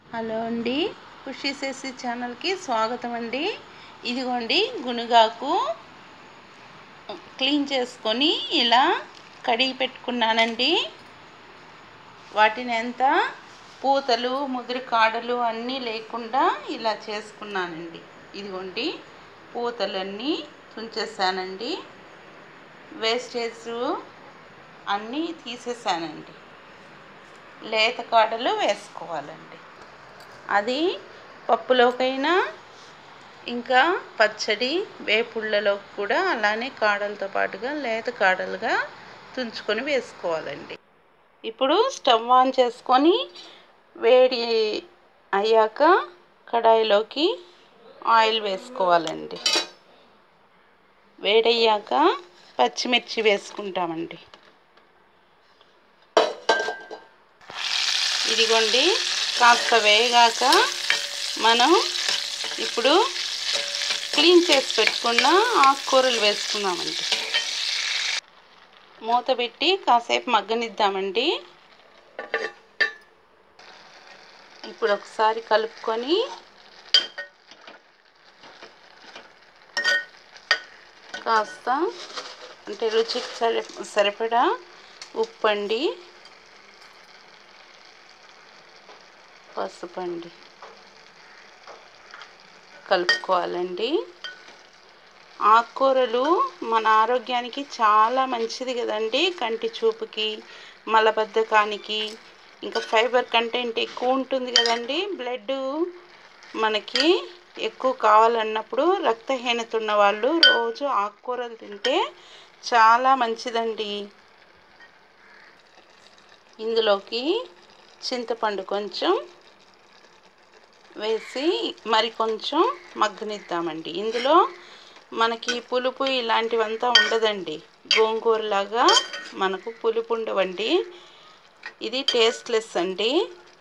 hello అండి ఖుషి చేసి ఛానల్కి స్వాగతం అండి ఇదిగోండి గునుగాకు క్లీన్ చేసుకొని ఇలా కడిగి పెట్టుకున్నానండి వాటిని ఎంత పూతలు ముదిరి కాడలు అన్నీ లేకుండా ఇలా చేసుకున్నానండి ఇదిగోండి పూతలన్నీ తుంచేసానండి వేస్టేజ్ అన్నీ తీసేసానండి లేత కాడలు వేసుకోవాలండి అది పప్పులోకైనా ఇంకా పచ్చడి వేపుళ్ళలో కూడా అలానే కాడలతో పాటుగా లేత కాడలుగా తుంచుకొని వేసుకోవాలండి ఇప్పుడు స్టవ్ ఆన్ చేసుకొని వేడి అయ్యాక కడాయిలోకి ఆయిల్ వేసుకోవాలండి వేడయ్యాక పచ్చిమిర్చి వేసుకుంటామండి ఇదిగోండి కాస్త వేగాక మనం ఇప్పుడు క్లీన్ చేసి పెట్టుకున్న ఆకుకూరలు వేసుకున్నామండి మూత పెట్టి కాసేపు మగ్గనిద్దామండి ఇప్పుడు ఒకసారి కలుపుకొని కాస్త అంటే రుచికి సరి సరిపడా ఉప్పు అండి పసుపు అండి కలుపుకోవాలండి ఆకుకూరలు మన ఆరోగ్యానికి చాలా మంచిది కదండి కంటి చూపుకి మలబద్ధకానికి ఇంకా ఫైబర్ కంటెంట్ ఎక్కువ ఉంటుంది కదండి బ్లడ్ మనకి ఎక్కువ కావాలన్నప్పుడు రక్తహీనత ఉన్న వాళ్ళు రోజు ఆకుకూరలు తింటే చాలా మంచిదండి ఇందులోకి చింతపండు కొంచెం వేసి మరి కొంచెం మగ్గనిద్దామండి ఇందులో మనకి పులుపు ఇలాంటివంతా ఉండదండి గోంగూరలాగా మనకు పులుపు ఉండవండి ఇది టేస్ట్లెస్ అండి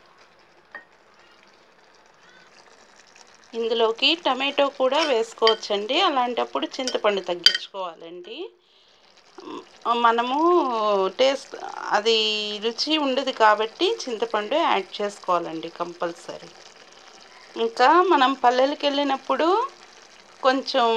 ఇందులోకి టమాటో కూడా వేసుకోవచ్చండి అలాంటప్పుడు చింతపండు తగ్గించుకోవాలండి మనము టేస్ట్ అది రుచి ఉండదు కాబట్టి చింతపండు యాడ్ చేసుకోవాలండి కంపల్సరీ ఇంకా మనం పల్లెలకు వెళ్ళినప్పుడు కొంచెం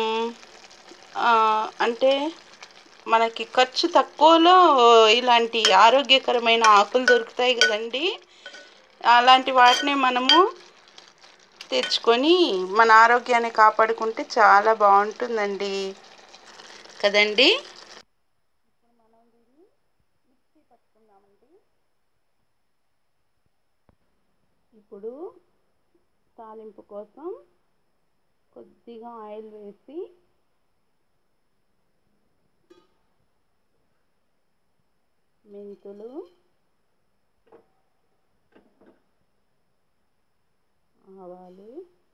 అంటే మనకి ఖర్చు తక్కువలో ఇలాంటి ఆరోగ్యకరమైన ఆకులు దొరుకుతాయి కదండి అలాంటి వాటిని మనము తెచ్చుకొని మన ఆరోగ్యాన్ని కాపాడుకుంటే చాలా బాగుంటుందండి కదండి ఇప్పుడు తాలింపు కోసం కొద్దిగా ఆయిల్ వేసి మెంతులు ఆవాలు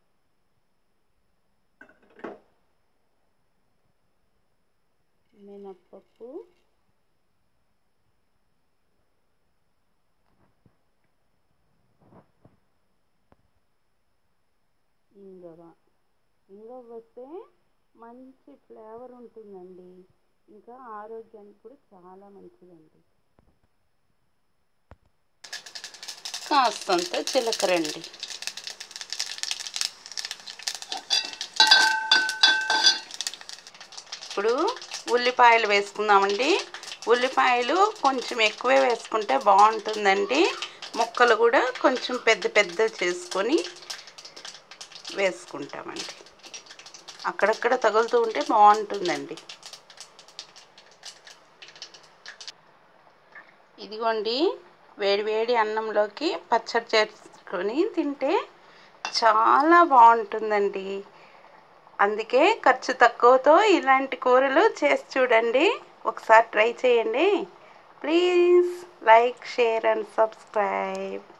మినప్పప్పు ఇంగవ ఇంగవ వస్తే మంచి ఫ్లేవర్ ఉంటుందండి ఇంకా ఆరోగ్యానికి కూడా చాలా మంచిదండి కాస్తంత జీలకర్ర అండి ఇప్పుడు ఉల్లిపాయలు వేసుకుందామండి ఉల్లిపాయలు కొంచెం ఎక్కువే వేసుకుంటే బాగుంటుందండి ముక్కలు కూడా కొంచెం పెద్ద పెద్ద చేసుకొని వేసుకుంటామండి అక్కడక్కడ తగులుతూ ఉంటే బాగుంటుందండి ఇదిగోండి వేడి వేడి అన్నంలోకి పచ్చడి చేసుకొని తింటే చాలా బాగుంటుందండి అందుకే ఖర్చు తక్కువతో ఇలాంటి కూరలు చేసి చూడండి ఒకసారి ట్రై చేయండి please like share and subscribe